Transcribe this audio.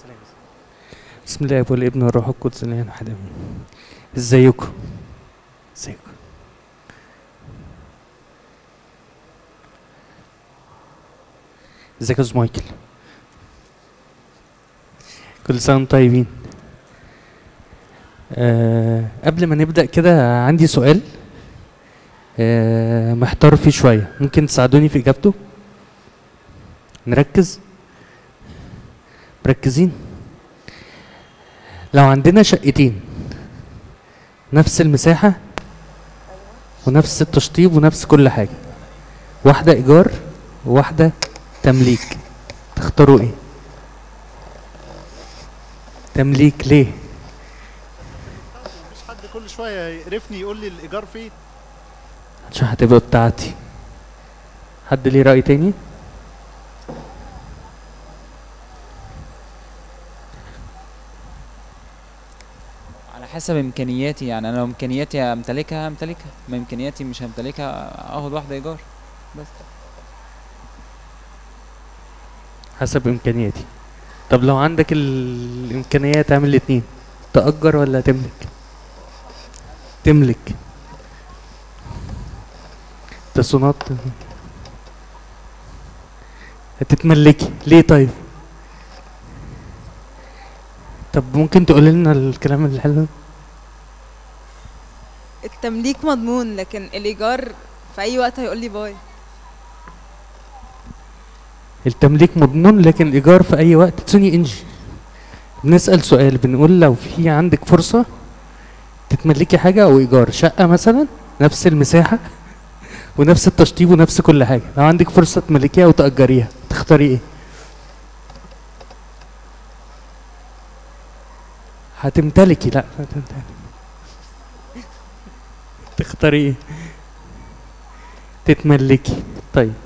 بسم الله والابن والروح القدس الاله واحد امين ازيكم ازيكم ازيك يا استاذ مايكل كل سنه وانتم طيبين أه قبل ما نبدا كده عندي سؤال أه محتار فيه شويه ممكن تساعدوني في اجابته نركز مركزين لو عندنا شقتين نفس المساحة ونفس التشطيب ونفس كل حاجة واحدة إيجار وواحدة تمليك تختاروا إيه؟ تمليك ليه؟ مفيش حد كل شويه يقرفني يقول لي الايجار فين عشان هتبقى بتاعتي حد ليه رأي تاني؟ على حسب امكانياتي يعني انا لو امكانياتي امتلكها امتلكها ما امكانياتي مش همتلكها اخد واحده ايجار بس حسب إمكانياتي طب لو عندك ال- الإمكانية تعمل الاتنين تأجر ولا تملك؟ تملك تصونات هتتملكي ليه طيب؟ طب ممكن تقول لنا الكلام الحلو ده؟ التمليك مضمون لكن الإيجار في أي وقت هيقول لي باي التمليك مضمون لكن الإيجار في أي وقت تسوني إنجي بنسأل سؤال بنقول لو في عندك فرصة تتملكي حاجة أو إيجار شقة مثلا نفس المساحة ونفس التشطيب ونفس كل حاجة لو عندك فرصة تملكيها وتأجريها تختاري إيه؟ هتمتلكي لا هتمتلكي تختاري إيه؟ تتملكي طيب